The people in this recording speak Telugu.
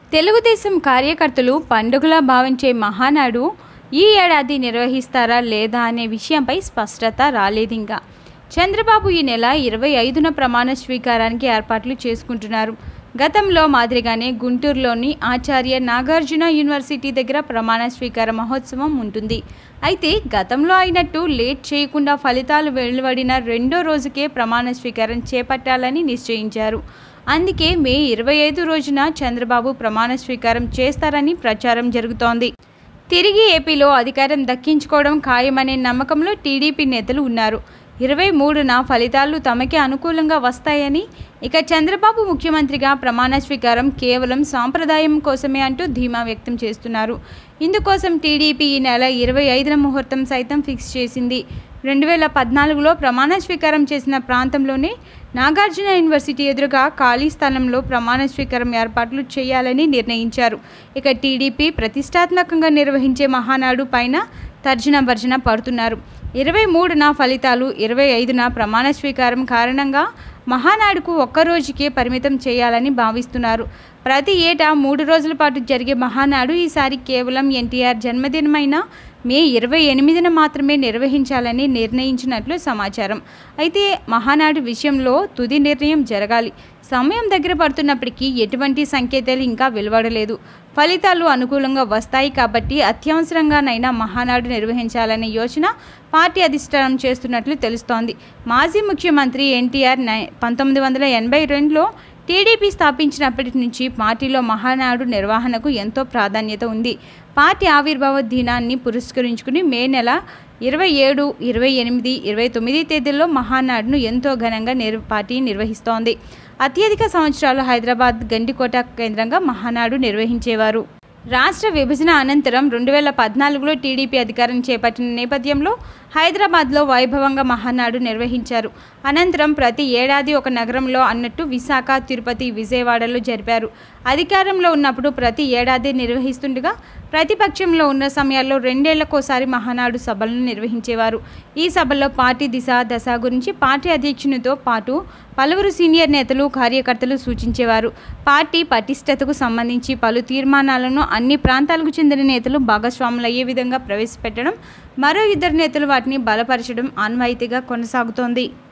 తెలుగుదేశం కార్యకర్తలు పండుగలా భావించే మహానాడు ఈ ఏడాది నిర్వహిస్తారా లేదా అనే విషయంపై స్పష్టత రాలేదింకా చంద్రబాబు ఈ నెల ఇరవై ఐదున ప్రమాణ స్వీకారానికి ఏర్పాట్లు చేసుకుంటున్నారు గతంలో మాదిరిగానే గుంటూరులోని ఆచార్య నాగార్జున యూనివర్సిటీ దగ్గర ప్రమాణ స్వీకార మహోత్సవం ఉంటుంది అయితే గతంలో అయినట్టు లేట్ చేయకుండా ఫలితాలు వెలువడిన రెండో రోజుకే ప్రమాణ స్వీకారం చేపట్టాలని నిశ్చయించారు అందుకే మే ఇరవై ఐదు రోజున చంద్రబాబు ప్రమాణ స్వీకారం చేస్తారని ప్రచారం జరుగుతోంది తిరిగి ఏపీలో అధికారం దక్కించుకోవడం ఖాయమనే నమ్మకంలో టీడీపీ నేతలు ఉన్నారు ఇరవై మూడున ఫలితాలు తమకే అనుకూలంగా వస్తాయని ఇక చంద్రబాబు ముఖ్యమంత్రిగా ప్రమాణ స్వీకారం కేవలం సాంప్రదాయం కోసమే అంటూ ధీమా వ్యక్తం చేస్తున్నారు ఇందుకోసం టీడీపీ ఈ నెల ఇరవై ఐదున ముహూర్తం సైతం ఫిక్స్ చేసింది రెండు వేల పద్నాలుగులో ప్రమాణ స్వీకారం చేసిన ప్రాంతంలోనే నాగార్జున యూనివర్సిటీ ఎదురుగా ఖాళీ స్థలంలో ప్రమాణ స్వీకారం ఏర్పాట్లు చేయాలని నిర్ణయించారు ఇక టీడీపీ ప్రతిష్టాత్మకంగా నిర్వహించే మహానాడు పైన తర్జన భర్జన పడుతున్నారు ఇరవై మూడున ఫలితాలు ఇరవై ఐదున ప్రమాణ స్వీకారం కారణంగా మహానాడుకు ఒక్క రోజుకే పరిమితం చేయాలని భావిస్తున్నారు ప్రతి ఏటా మూడు రోజుల పాటు జరిగే మహానాడు ఈసారి కేవలం ఎన్టీఆర్ జన్మదినమైన మే ఇరవై ఎనిమిదిన మాత్రమే నిర్వహించాలని నిర్ణయించినట్లు సమాచారం అయితే మహానాడు విషయంలో తుది నిర్ణయం జరగాలి సమయం దగ్గర పడుతున్నప్పటికీ ఎటువంటి సంకేతాలు ఇంకా వెలువడలేదు ఫలితాలు అనుకూలంగా వస్తాయి కాబట్టి అత్యవసరంగానైనా మహానాడు నిర్వహించాలనే యోచన పార్టీ అధిష్టానం చేస్తున్నట్లు తెలుస్తోంది మాజీ ముఖ్యమంత్రి ఎన్టీఆర్ నై పంతొమ్మిది వందల ఎనభై రెండులో టీడీపీ స్థాపించినప్పటి నుంచి పార్టీలో మహానాడు నిర్వహణకు ఎంతో ప్రాధాన్యత ఉంది పార్టీ ఆవిర్భావ దినాన్ని పురస్కరించుకుని మే నెల ఇరవై ఏడు ఇరవై ఎనిమిది ఇరవై తొమ్మిది తేదీల్లో మహానాడును ఎంతో ఘనంగా నిర్ పార్టీ నిర్వహిస్తోంది అత్యధిక సంవత్సరాలు హైదరాబాద్ గండికోట కేంద్రంగా మహానాడు నిర్వహించేవారు రాష్ట్ర విభజన అనంతరం రెండు వేల పద్నాలుగులో టీడీపీ అధికారం చేపట్టిన నేపథ్యంలో హైదరాబాద్లో వైభవంగా మహానాడు నిర్వహించారు అనంతరం ప్రతి ఏడాది ఒక నగరంలో అన్నట్టు విశాఖ తిరుపతి విజయవాడలో జరిపారు అధికారంలో ఉన్నప్పుడు ప్రతి ఏడాది నిర్వహిస్తుండగా ప్రతిపక్షంలో ఉన్న సమయాల్లో రెండేళ్లకోసారి మహానాడు సభలను నిర్వహించేవారు ఈ సభల్లో పార్టీ దిశ దశ గురించి పార్టీ అధ్యక్షునితో పాటు పలువురు సీనియర్ నేతలు కార్యకర్తలు సూచించేవారు పార్టీ పటిష్టతకు సంబంధించి పలు తీర్మానాలను అన్ని ప్రాంతాలకు చెందిన నేతలు భాగస్వాములయ్యే విధంగా ప్రవేశపెట్టడం మరో ఇద్దరు నేతలు వాటిని బలపరచడం ఆన్వాయితీగా కొనసాగుతోంది